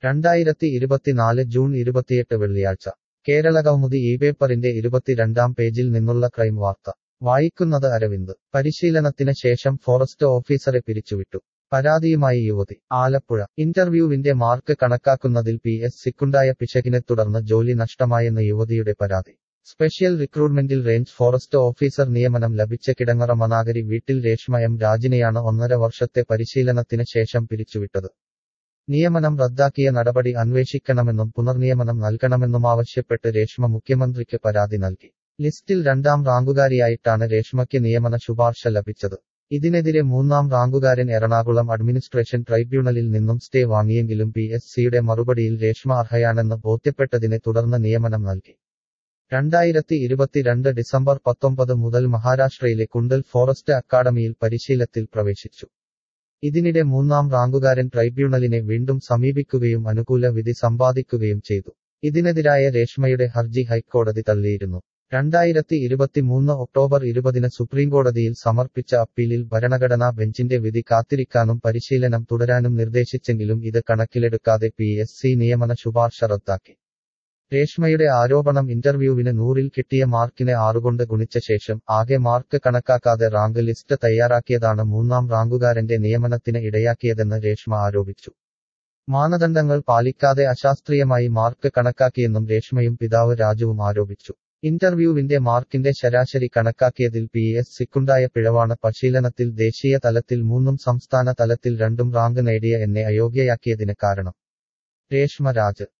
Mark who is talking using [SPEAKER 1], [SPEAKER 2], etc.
[SPEAKER 1] രണ്ടായിരത്തി ഇരുപത്തിനാല് ജൂൺ ഇരുപത്തിയെട്ട് വെള്ളിയാഴ്ച കേരള കൗമുദി ഈ പേപ്പറിന്റെ ഇരുപത്തിരണ്ടാം പേജിൽ നിന്നുള്ള ക്രൈം വാർത്ത വായിക്കുന്നത് അരവിന്ദ് പരിശീലനത്തിന് ശേഷം ഫോറസ്റ്റ് ഓഫീസറെ പിരിച്ചുവിട്ടു പരാതിയുമായി യുവതി ആലപ്പുഴ ഇന്റർവ്യൂവിന്റെ മാർക്ക് കണക്കാക്കുന്നതിൽ പി എസ് സിക്കുണ്ടായ പിശകിനെ തുടർന്ന് ജോലി നഷ്ടമായെന്ന് യുവതിയുടെ പരാതി സ്പെഷ്യൽ റിക്രൂട്ട്മെന്റിൽ റേഞ്ച് ഫോറസ്റ്റ് ഓഫീസർ നിയമനം ലഭിച്ച കിടങ്ങറ മനാഗരി വീട്ടിൽ രേഷ്മ എം രാജിനെയാണ് ഒന്നര വർഷത്തെ പരിശീലനത്തിന് ശേഷം പിരിച്ചുവിട്ടത് നിയമനം റദ്ദാക്കിയ നടപടി അന്വേഷിക്കണമെന്നും പുനർനിയമനം നൽകണമെന്നുമാവശ്യപ്പെട്ട് രേഷ്മ മുഖ്യമന്ത്രിക്ക് പരാതി നൽകി ലിസ്റ്റിൽ രണ്ടാം റാങ്കുകാരിയായിട്ടാണ് രേഷ്മയ്ക്ക് നിയമന ശുപാർശ ലഭിച്ചത് ഇതിനെതിരെ മൂന്നാം റാങ്കുകാരൻ എറണാകുളം അഡ്മിനിസ്ട്രേഷൻ ട്രൈബ്യൂണലിൽ നിന്നും സ്റ്റേ വാങ്ങിയെങ്കിലും പി എസ് സിയുടെ മറുപടിയിൽ രേഷ്മ അർഹയാണെന്ന് ബോധ്യപ്പെട്ടതിനെ തുടർന്ന് നിയമനം നൽകി രണ്ടായിരത്തി ഇരുപത്തിരണ്ട് ഡിസംബർ പത്തൊമ്പത് മുതൽ മഹാരാഷ്ട്രയിലെ കുണ്ടൽ ഫോറസ്റ്റ് അക്കാഡമിയിൽ പരിശീലത്തിൽ പ്രവേശിച്ചു ഇതിനിടെ മൂന്നാം റാങ്കുകാരൻ ട്രൈബ്യൂണലിനെ വീണ്ടും സമീപിക്കുകയും അനുകൂല വിധി സമ്പാദിക്കുകയും ചെയ്തു ഇതിനെതിരായ രേഷ്മയുടെ ഹർജി ഹൈക്കോടതി തള്ളിയിരുന്നു രണ്ടായിരത്തി ഇരുപത്തിമൂന്ന് ഒക്ടോബർ ഇരുപതിന് സുപ്രീംകോടതിയിൽ സമർപ്പിച്ച അപ്പീലിൽ ഭരണഘടനാ ബെഞ്ചിന്റെ വിധി കാത്തിരിക്കാനും പരിശീലനം തുടരാനും നിർദ്ദേശിച്ചെങ്കിലും ഇത് കണക്കിലെടുക്കാതെ പി എസ് സി നിയമന ശുപാർശ റദ്ദാക്കി രേഷ്മയുടെ ആരോപണം ഇന്റർവ്യൂവിന് നൂറിൽ കിട്ടിയ മാർക്കിനെ ആറുകൊണ്ട് ഗുണിച്ച ശേഷം ആകെ മാർക്ക് കണക്കാക്കാതെ റാങ്ക് ലിസ്റ്റ് തയ്യാറാക്കിയതാണ് മൂന്നാം റാങ്കുകാരന്റെ നിയമനത്തിന് ഇടയാക്കിയതെന്ന് രേഷ്മ ആരോപിച്ചു മാനദണ്ഡങ്ങൾ പാലിക്കാതെ അശാസ്ത്രീയമായി മാർക്ക് കണക്കാക്കിയെന്നും രേഷ്മയും പിതാവ് രാജുവും ആരോപിച്ചു ഇന്റർവ്യൂവിന്റെ മാർക്കിന്റെ ശരാശരി കണക്കാക്കിയതിൽ പി എസ് സിക്കുണ്ടായ പിഴവാണ് പരിശീലനത്തിൽ ദേശീയ തലത്തിൽ മൂന്നും സംസ്ഥാന തലത്തിൽ രണ്ടും റാങ്ക് നേടിയ എന്നെ അയോഗ്യയാക്കിയതിന് കാരണം രേഷ്മ രാജ്